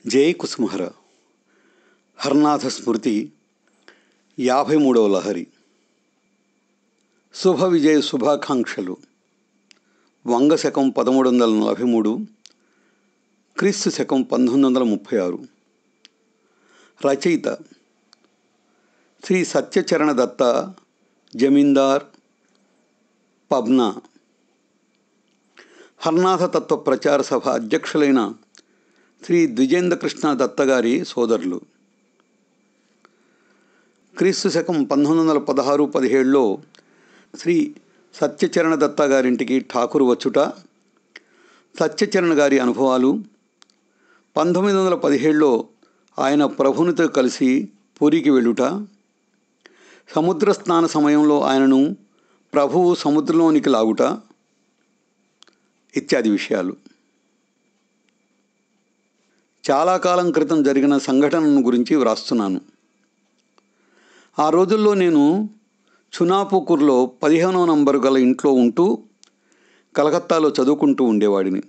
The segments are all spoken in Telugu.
జై కుసుమహర హర్నాథ స్మృతి యాభై మూడవ లహరి శుభ విజయ శుభాకాంక్షలు వంగ శకం పదమూడు వందల నలభై మూడు క్రీస్తు శకం పంతొమ్మిది వందల ముప్పై ఆరు రచయిత శ్రీ సత్యచరణ దత్త జమీందార్ పబ్నా హర్నాథ తత్వ ప్రచార సభ అధ్యక్షులైన శ్రీ ద్విజేంద్రకృష్ణ దత్త గారి సోదరులు క్రీస్తు శకం పంతొమ్మిది వందల పదహారు పదిహేడులో శ్రీ సత్యచరణ దత్త గారింటికి ఠాకూర్ వచ్చుట సత్యచరణ గారి అనుభవాలు పంతొమ్మిది వందల పదిహేడులో ఆయన ప్రభునితో కలిసి పూరికి వెళ్ళుట సముద్ర స్నాన సమయంలో ఆయనను ప్రభువు సముద్రంలోనికి లాగుట ఇత్యాది విషయాలు చాలా కాలం క్రితం జరిగిన సంఘటనను గురించి వ్రాస్తున్నాను ఆ రోజుల్లో నేను చునాపూకూర్లో పదిహేనవ నంబరు గల ఇంట్లో ఉంటూ కలకత్తాలో చదువుకుంటూ ఉండేవాడిని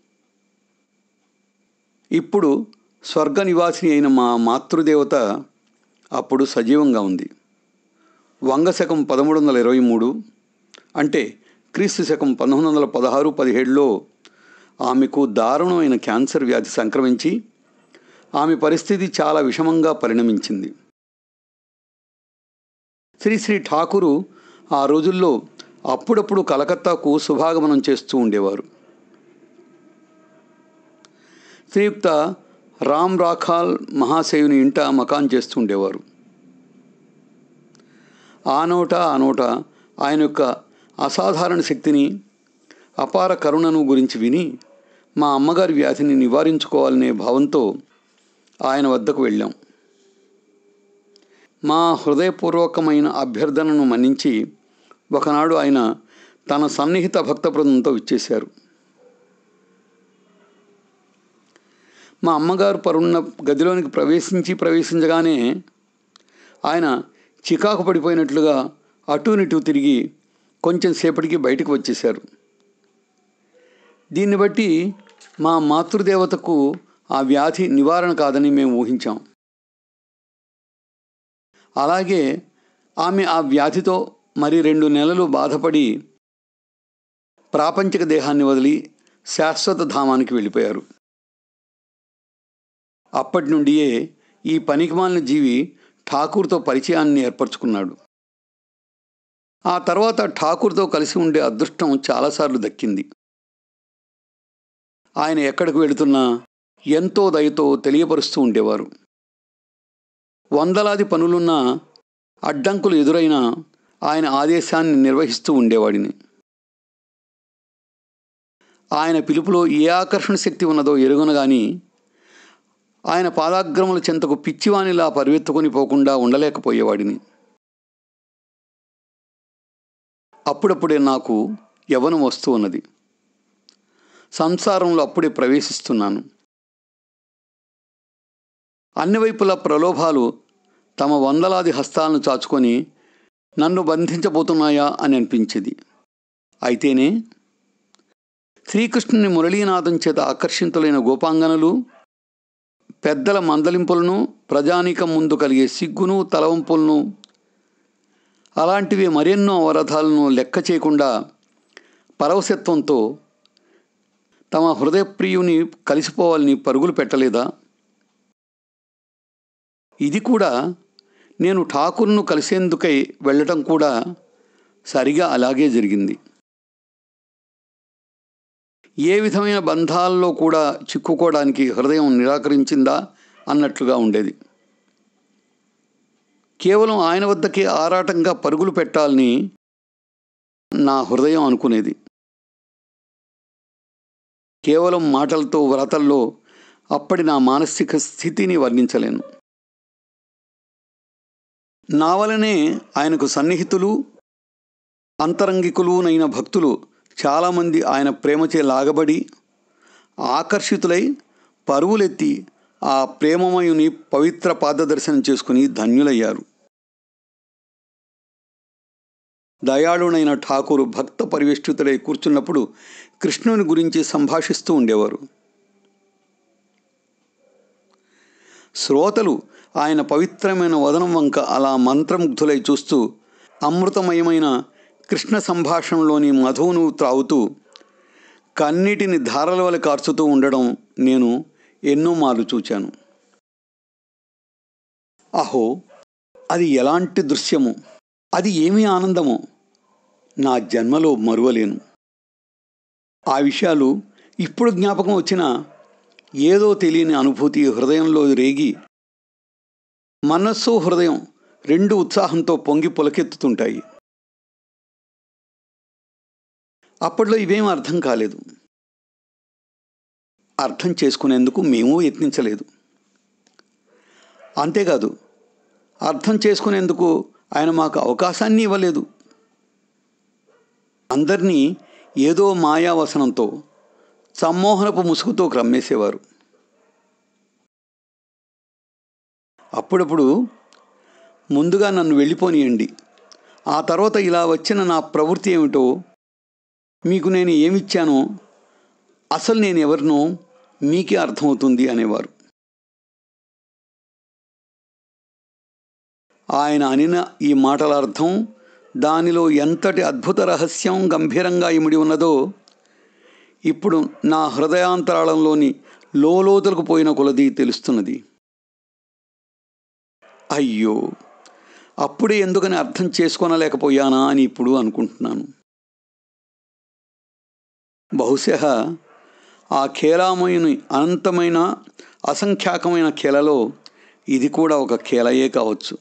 ఇప్పుడు స్వర్గ నివాసిని అయిన మా మాతృదేవత అప్పుడు సజీవంగా ఉంది వంగ శకం పదమూడు వందల ఇరవై మూడు అంటే క్రీస్తు శకం పంతొమ్మిది వందల పదహారు పదిహేడులో ఆమెకు దారుణమైన క్యాన్సర్ వ్యాధి సంక్రమించి ఆమె పరిస్థితి చాలా విషమంగా పరిణమించింది శ్రీ శ్రీ ఠాకూరు ఆ రోజుల్లో అప్పుడప్పుడు కలకత్తాకు శుభాగమనం చేస్తూ ఉండేవారు శ్రీయుక్త రామ్ రాఖాల్ మహాశయుని ఇంట మకాన్ చేస్తూ ఉండేవారు ఆ నోట ఆ నోట ఆయన యొక్క అసాధారణ శక్తిని అపార కరుణను గురించి విని మా అమ్మగారి వ్యాధిని నివారించుకోవాలనే భావంతో ఆయన వద్దకు వెళ్ళాం మా హృదయపూర్వకమైన అభ్యర్థనను మన్నించి ఒకనాడు ఆయన తన సన్నిహిత భక్త బృందంతో ఇచ్చేశారు మా అమ్మగారు పరున్న గదిలోనికి ప్రవేశించి ప్రవేశించగానే ఆయన చికాకు పడిపోయినట్లుగా అటూనిటూ తిరిగి కొంచెం సేపటికి బయటకు వచ్చేశారు దీన్ని బట్టి మా మాతృదేవతకు ఆ వ్యాధి నివారణ కాదని మేము ఊహించాం అలాగే ఆమె ఆ వ్యాధితో మరి రెండు నెలలు బాధపడి ప్రాపంచిక దేహాన్ని వదిలి శాశ్వత ధామానికి వెళ్ళిపోయారు అప్పటి నుండియే ఈ పనికిమాలిన జీవి ఠాకూర్తో పరిచయాన్ని ఏర్పరచుకున్నాడు ఆ తర్వాత ఠాకూర్తో కలిసి ఉండే అదృష్టం చాలాసార్లు దక్కింది ఆయన ఎక్కడికి వెళుతున్నా ఎంతో దయతో తెలియపరుస్తూ ఉండేవారు వందలాది పనులున్నా అడ్డంకులు ఎదురైనా ఆయన ఆదేశాన్ని నిర్వహిస్తూ ఉండేవాడిని ఆయన పిలుపులో ఏ ఆకర్షణ శక్తి ఉన్నదో ఎరుగున గాని ఆయన పాదాగ్రముల చెంతకు పిచ్చివానిలా పరివెత్తుకొని పోకుండా ఉండలేకపోయేవాడిని అప్పుడప్పుడే నాకు యవనం వస్తూ ఉన్నది సంసారంలో అప్పుడే ప్రవేశిస్తున్నాను అన్ని వైపుల ప్రలోభాలు తమ వందలాది హస్తాలను చాచుకొని నన్ను బంధించబోతున్నాయా అని అనిపించేది అయితేనే శ్రీకృష్ణుని మురళీనాథం చేత ఆకర్షితులైన గోపాంగనలు పెద్దల మందలింపులను ప్రజానీకం ముందు కలిగే సిగ్గును తలవంపులను అలాంటివి మరెన్నో అవరథాలను లెక్క చేయకుండా పరవశత్వంతో తమ హృదయప్రియుని కలిసిపోవాలని పరుగులు పెట్టలేదా ఇది కూడా నేను ఠాకూర్ను కలిసేందుకై వెళ్ళటం కూడా సరిగా అలాగే జరిగింది ఏ విధమైన బంధాల్లో కూడా చిక్కుకోవడానికి హృదయం నిరాకరించిందా అన్నట్లుగా ఉండేది కేవలం ఆయన వద్దకే ఆరాటంగా పరుగులు పెట్టాలని నా హృదయం అనుకునేది కేవలం మాటలతో వ్రతల్లో అప్పటి నా మానసిక స్థితిని వర్ణించలేను నా వలనే ఆయనకు సన్నిహితులు అంతరంగికులునైన భక్తులు చాలామంది ఆయన ప్రేమచే లాగబడి ఆకర్షితులై పరువులెత్తి ఆ ప్రేమమయుని పవిత్ర పాదదర్శనం చేసుకుని ధన్యులయ్యారు దయాళునైన ఠాకూరు భక్త పరివేష్టితులై కూర్చున్నప్పుడు కృష్ణుని గురించి సంభాషిస్తూ ఉండేవారు శ్రోతలు ఆయన పవిత్రమైన వదనం వంక అలా మంత్రముగ్ధులై చూస్తూ అమృతమయమైన కృష్ణ సంభాషణలోని మధువును త్రాగుతూ కన్నిటిని ధారల వలె కార్చుతూ ఉండడం నేను ఎన్నో మార్లు చూచాను అహో అది ఎలాంటి దృశ్యము అది ఏమి ఆనందమో నా జన్మలో మరువలేను ఆ విషయాలు ఇప్పుడు జ్ఞాపకం వచ్చినా ఏదో తెలియని అనుభూతి హృదయంలో రేగి మనస్సు హృదయం రెండు ఉత్సాహంతో పొంగి పొలకెత్తుతుంటాయి అప్పట్లో ఇవేం అర్థం కాలేదు అర్థం చేసుకునేందుకు మేము యత్నించలేదు అంతేకాదు అర్థం చేసుకునేందుకు ఆయన మాకు అవకాశాన్ని ఇవ్వలేదు అందరినీ ఏదో మాయావసనంతో సమ్మోహనపు ముసుగుతో క్రమ్మేసేవారు అప్పుడప్పుడు ముందుగా నన్ను వెళ్ళిపోనియండి ఆ తర్వాత ఇలా వచ్చిన నా ప్రవృత్తి ఏమిటో మీకు నేను ఏమిచ్చానో అసలు నేను ఎవరినో మీకే అర్థమవుతుంది అనేవారు ఆయన అనిన ఈ మాటల అర్థం దానిలో ఎంతటి అద్భుత రహస్యం గంభీరంగా ఇమిడి ఉన్నదో ఇప్పుడు నా హృదయాంతరాళంలోని లోతులకు పోయిన కొలది తెలుస్తున్నది అయ్యో అప్పుడే ఎందుకని అర్థం చేసుకోనలేకపోయానా అని ఇప్పుడు అనుకుంటున్నాను బహుశా ఆ ఖేలామయుని అనంతమైన అసంఖ్యాకమైన ఖేలలో ఇది కూడా ఒక ఖేలయే కావచ్చు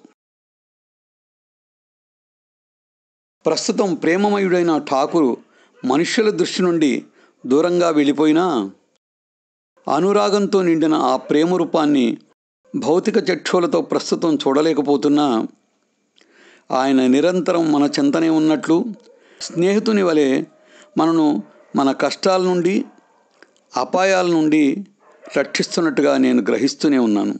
ప్రస్తుతం ప్రేమమయుడైన ఠాకూరు మనుష్యుల దృష్టి నుండి దూరంగా వెళ్ళిపోయినా అనురాగంతో నిండిన ఆ ప్రేమ రూపాన్ని భౌతిక చక్షులతో ప్రస్తుతం చూడలేకపోతున్నా ఆయన నిరంతరం మన చింతనే ఉన్నట్లు స్నేహితుని వలె మనను మన కష్టాల నుండి అపాయాల నుండి రక్షిస్తున్నట్టుగా నేను గ్రహిస్తూనే ఉన్నాను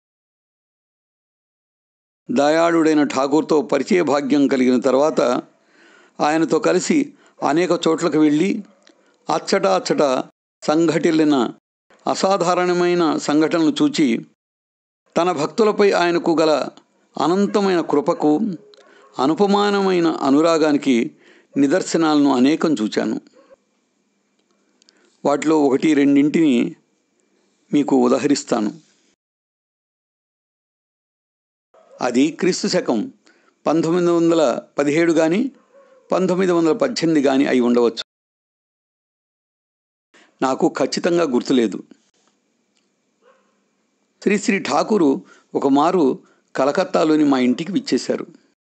దయాళుడైన ఠాకూర్తో పరిచయ భాగ్యం కలిగిన తర్వాత ఆయనతో కలిసి అనేక చోట్లకు వెళ్ళి అచ్చట అచ్చట సంఘటిల్లిన అసాధారణమైన సంఘటనలు చూచి తన భక్తులపై ఆయనకు గల అనంతమైన కృపకు అనుపమానమైన అనురాగానికి నిదర్శనాలను అనేకం చూచాను వాటిలో ఒకటి రెండింటిని మీకు ఉదహరిస్తాను అది క్రీస్తు శకం పంతొమ్మిది వందల పదిహేడు కానీ పంతొమ్మిది వందల పద్దెనిమిది కానీ అయి ఉండవచ్చు నాకు ఖచ్చితంగా గుర్తులేదు శ్రీ శ్రీ ఠాకూరు ఒక మారు కలకత్తాలోని మా ఇంటికి విచ్చేశారు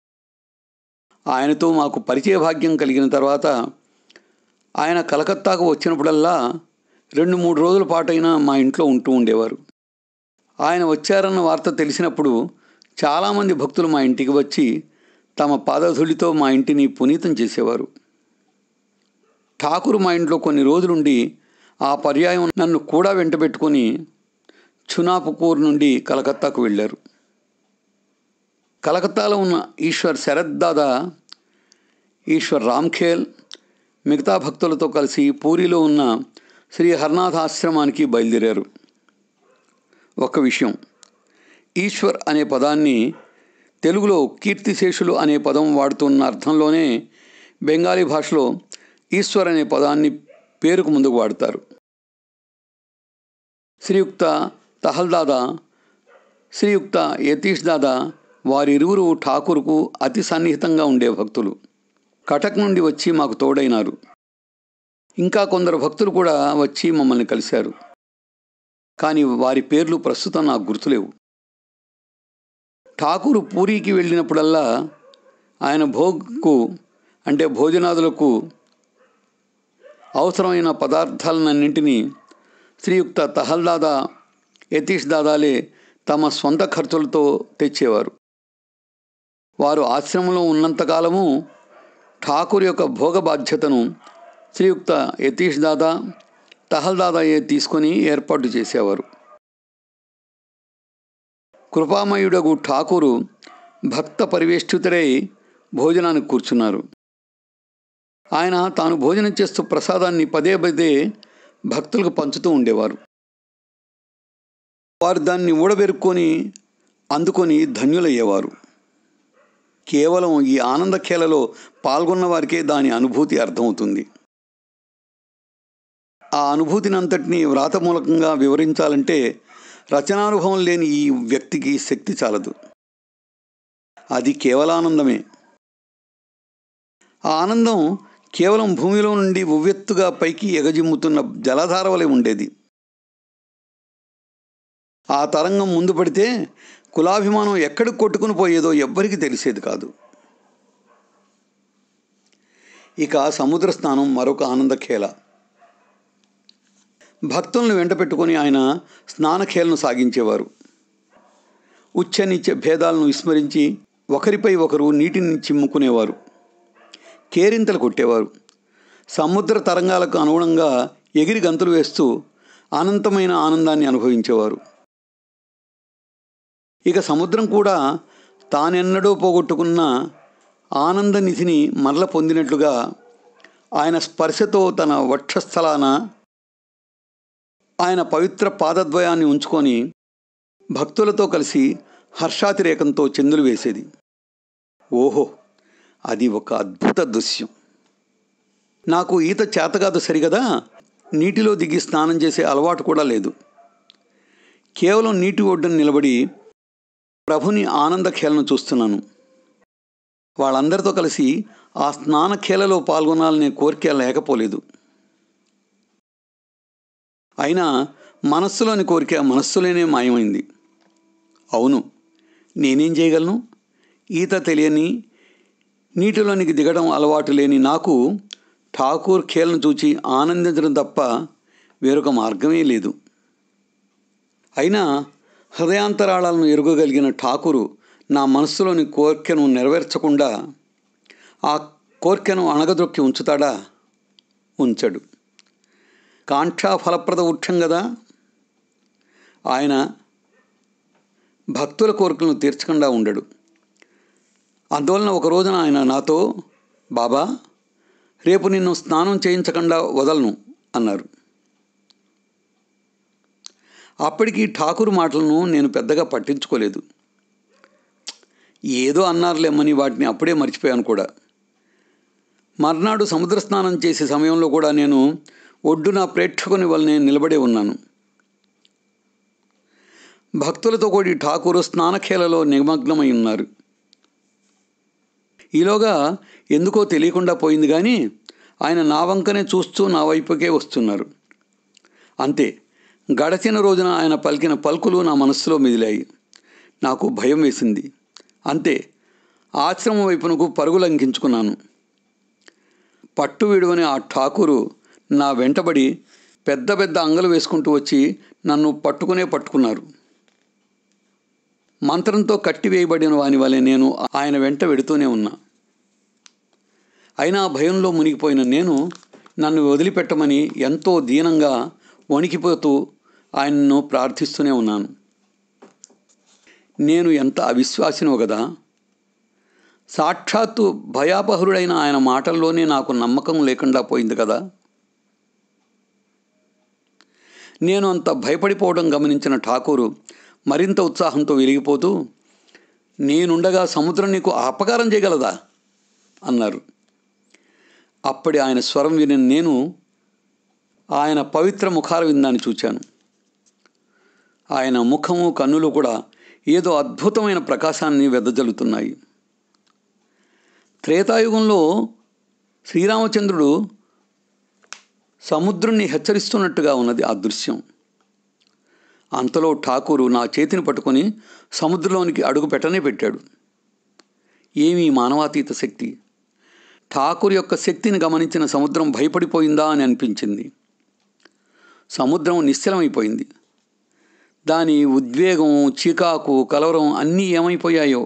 ఆయనతో మాకు పరిచయ భాగ్యం కలిగిన తర్వాత ఆయన కలకత్తాకు వచ్చినప్పుడల్లా రెండు మూడు రోజుల పాటైనా మా ఇంట్లో ఉంటూ ఉండేవారు ఆయన వచ్చారన్న వార్త తెలిసినప్పుడు చాలామంది భక్తులు మా ఇంటికి వచ్చి తమ పాదధుడితో మా ఇంటిని పునీతం చేసేవారు ఠాకూరు మా ఇంట్లో కొన్ని రోజులుండి ఆ పర్యాయం నన్ను కూడా వెంటబెట్టుకొని చునాపుకూర్ నుండి కలకత్తాకు వెళ్ళారు కలకత్తాలో ఉన్న ఈశ్వర్ శరత్ దాదా ఈశ్వర్ రామ్ఖేల్ మిగతా భక్తులతో కలిసి పూరిలో ఉన్న శ్రీ హర్నాథ్ ఆశ్రమానికి బయలుదేరారు ఒక విషయం ఈశ్వర్ అనే పదాన్ని తెలుగులో కీర్తిశేషులు అనే పదం వాడుతున్న అర్థంలోనే బెంగాలీ భాషలో ఈశ్వర్ అనే పదాన్ని పేరుకు ముందుకు వాడతారు శ్రీయుక్త తహల్దాదా శ్రీయుక్త యతీష్ దాదా వారిరువురు ఠాకూర్కు అతి సన్నిహితంగా ఉండే భక్తులు కటక్ నుండి వచ్చి మాకు తోడైనారు ఇంకా కొందరు భక్తులు కూడా వచ్చి మమ్మల్ని కలిశారు కానీ వారి పేర్లు ప్రస్తుతం నాకు గుర్తులేవు ఠాకూరు పూరికి వెళ్ళినప్పుడల్లా ఆయన భోగ్కు అంటే భోజనాదులకు అవసరమైన పదార్థాలన్నింటినీ శ్రీయుక్త తహల్దాదా యతీష్ దాదాలే తమ సొంత ఖర్చులతో తెచ్చేవారు వారు ఆశ్రమంలో ఉన్నంతకాలము ఠాకూర్ యొక్క భోగ బాధ్యతను శ్రీయుక్త యతీష్ దాదా తహల్దాదాయే తీసుకొని ఏర్పాటు చేసేవారు కృపామయుడగు ఠాకూరు భక్త పరివేష్టితుడై భోజనానికి కూర్చున్నారు ఆయన తాను భోజనం చేస్తూ ప్రసాదాన్ని పదే పదే భక్తులకు పంచుతూ ఉండేవారు వారు దాన్ని ఊడబెరుక్కొని అందుకొని ధన్యులయ్యేవారు కేవలం ఈ ఆనంద ఖేలలో పాల్గొన్న వారికే దాని అనుభూతి అర్థమవుతుంది ఆ అనుభూతిని అంతటినీ వ్రాతమూలకంగా వివరించాలంటే రచనానుభవం లేని ఈ వ్యక్తికి శక్తి చాలదు అది కేవలానందమే ఆ ఆనందం కేవలం భూమిలో నుండి ఉవ్వెత్తుగా పైకి ఎగజిమ్ముతున్న జలధార వలె ఉండేది ఆ తరంగం ముందు పడితే కులాభిమానం ఎక్కడికి కొట్టుకుని పోయేదో ఎవ్వరికీ తెలిసేది కాదు ఇక సముద్ర స్నానం మరొక ఆనందఖేల భక్తులను వెంట పెట్టుకొని ఆయన స్నానఖేలను సాగించేవారు ఉచ్చనిత్య భేదాలను విస్మరించి ఒకరిపై ఒకరు నీటిని చిమ్ముకునేవారు కేరింతలు కొట్టేవారు సముద్ర తరంగాలకు అనుగుణంగా ఎగిరి గంతులు వేస్తూ అనంతమైన ఆనందాన్ని అనుభవించేవారు ఇక సముద్రం కూడా తానెన్నడో పోగొట్టుకున్న ఆనంద నిధిని మరల పొందినట్లుగా ఆయన స్పర్శతో తన వక్షస్థలాన ఆయన పవిత్ర పాదద్వయాన్ని ఉంచుకొని భక్తులతో కలిసి హర్షాతిరేకంతో చెందులు వేసేది ఓహో అది ఒక అద్భుత దృశ్యం నాకు ఈత చేతగాదు సరిగదా నీటిలో దిగి స్నానం చేసే అలవాటు కూడా లేదు కేవలం నీటి ఒడ్డున నిలబడి ప్రభుని ఆనంద ఖేలను చూస్తున్నాను వాళ్ళందరితో కలిసి ఆ స్నాన ఖేలలో పాల్గొనాలనే కోరిక లేకపోలేదు అయినా మనస్సులోని కోరిక మనస్సులోనే మాయమైంది అవును నేనేం చేయగలను ఈత తెలియని నీటిలోనికి దిగడం అలవాటు లేని నాకు ఠాకూర్ ఖేల్ను చూచి ఆనందించడం తప్ప వేరొక మార్గమే లేదు అయినా హృదయాంతరాళాలను ఎరుగగలిగిన ఠాకూరు నా మనస్సులోని కోరికను నెరవేర్చకుండా ఆ కోరికను అణగదొక్కి ఉంచుతాడా ఉంచడు కాంక్షా ఫలప్రద వృక్షం కదా ఆయన భక్తుల కోరికలను తీర్చకుండా ఉండడు అందువలన ఒక రోజున ఆయన నాతో బాబా రేపు నిన్ను స్నానం చేయించకుండా వదలను అన్నారు అప్పటికి ఠాకూర్ మాటలను నేను పెద్దగా పట్టించుకోలేదు ఏదో అన్నారులేమని వాటిని అప్పుడే మర్చిపోయాను కూడా మర్నాడు సముద్ర స్నానం చేసే సమయంలో కూడా నేను ఒడ్డున ప్రేక్షకుని వల్లనే నిలబడే ఉన్నాను భక్తులతో కూడి ఠాకూరు స్నానఖేలలో నిమగ్నమై ఉన్నారు ఈలోగా ఎందుకో తెలియకుండా పోయింది కానీ ఆయన నా వంకనే చూస్తూ నా వైపుకే వస్తున్నారు అంతే గడచిన రోజున ఆయన పలికిన పలుకులు నా మనస్సులో మిదిలాయి నాకు భయం వేసింది అంతే ఆశ్రమం వైపునకు పరుగులంకించుకున్నాను పట్టు విడువని ఆ ఠాకూరు నా వెంటబడి పెద్ద పెద్ద అంగలు వేసుకుంటూ వచ్చి నన్ను పట్టుకునే పట్టుకున్నారు మంత్రంతో కట్టివేయబడిన వాని వలె నేను ఆయన వెంట వెడుతూనే ఉన్నా అయినా భయంలో మునిగిపోయిన నేను నన్ను వదిలిపెట్టమని ఎంతో దీనంగా వణికిపోతూ ఆయన్ను ప్రార్థిస్తూనే ఉన్నాను నేను ఎంత అవిశ్వాసినో కదా సాక్షాత్తు భయాపహరుడైన ఆయన మాటల్లోనే నాకు నమ్మకం లేకుండా పోయింది కదా నేను అంత భయపడిపోవడం గమనించిన ఠాకూరు మరింత ఉత్సాహంతో వెలిగిపోతూ నేనుండగా సముద్రం నీకు అపకారం చేయగలదా అన్నారు అప్పటి ఆయన స్వరం విని నేను ఆయన పవిత్ర ముఖార విందాన్ని చూచాను ఆయన ముఖము కన్నులు కూడా ఏదో అద్భుతమైన ప్రకాశాన్ని వెదజల్లుతున్నాయి త్రేతాయుగంలో శ్రీరామచంద్రుడు సముద్రుణ్ణి హెచ్చరిస్తున్నట్టుగా ఉన్నది ఆ దృశ్యం అంతలో ఠాకూరు నా చేతిని పట్టుకొని సముద్రంలోనికి అడుగు పెట్టనే పెట్టాడు ఏమీ మానవాతీత శక్తి ఠాకూర్ యొక్క శక్తిని గమనించిన సముద్రం భయపడిపోయిందా అని అనిపించింది సముద్రం నిశ్చలమైపోయింది దాని ఉద్వేగం చికాకు కలవరం అన్నీ ఏమైపోయాయో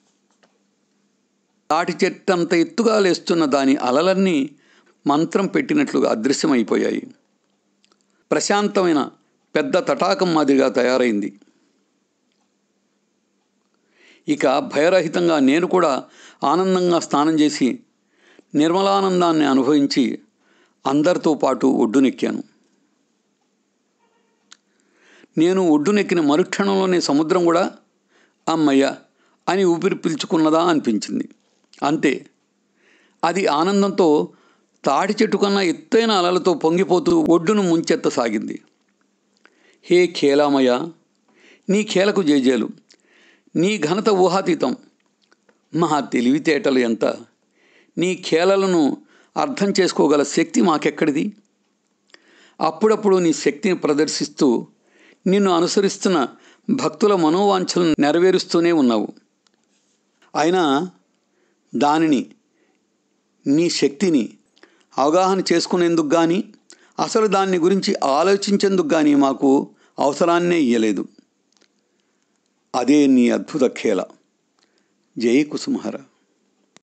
తాటి చెట్టంత ఎత్తుగా లేస్తున్న దాని అలలన్నీ మంత్రం పెట్టినట్లుగా అదృశ్యమైపోయాయి ప్రశాంతమైన పెద్ద తటాకం మాదిరిగా తయారైంది ఇక భయరహితంగా నేను కూడా ఆనందంగా స్నానం చేసి నిర్మలానందాన్ని అనుభవించి అందరితో పాటు ఒడ్డునెక్కాను నేను ఒడ్డునెక్కిన మరుక్షణంలోనే సముద్రం కూడా అమ్మయ్య అని ఊపిరి పీల్చుకున్నదా అనిపించింది అంతే అది ఆనందంతో తాటి చెట్టు కన్నా ఎత్తైన అలలతో పొంగిపోతూ ఒడ్డును ముంచెత్తసాగింది హే ఖేలామయ నీ ఖేలకు జేజేలు నీ ఘనత ఊహాతీతం మా తెలివితేటలు ఎంత నీ ఖేలలను అర్థం చేసుకోగల శక్తి మాకెక్కడిది అప్పుడప్పుడు నీ శక్తిని ప్రదర్శిస్తూ నిన్ను అనుసరిస్తున్న భక్తుల మనోవాంఛలను నెరవేరుస్తూనే ఉన్నావు అయినా దానిని నీ శక్తిని అవగాహన చేసుకునేందుకు కానీ అసలు దాన్ని గురించి ఆలోచించేందుకు కానీ మాకు అవసరాన్నే ఇయ్యలేదు అదే నీ అద్భుత ఖేల జై కుసుమహర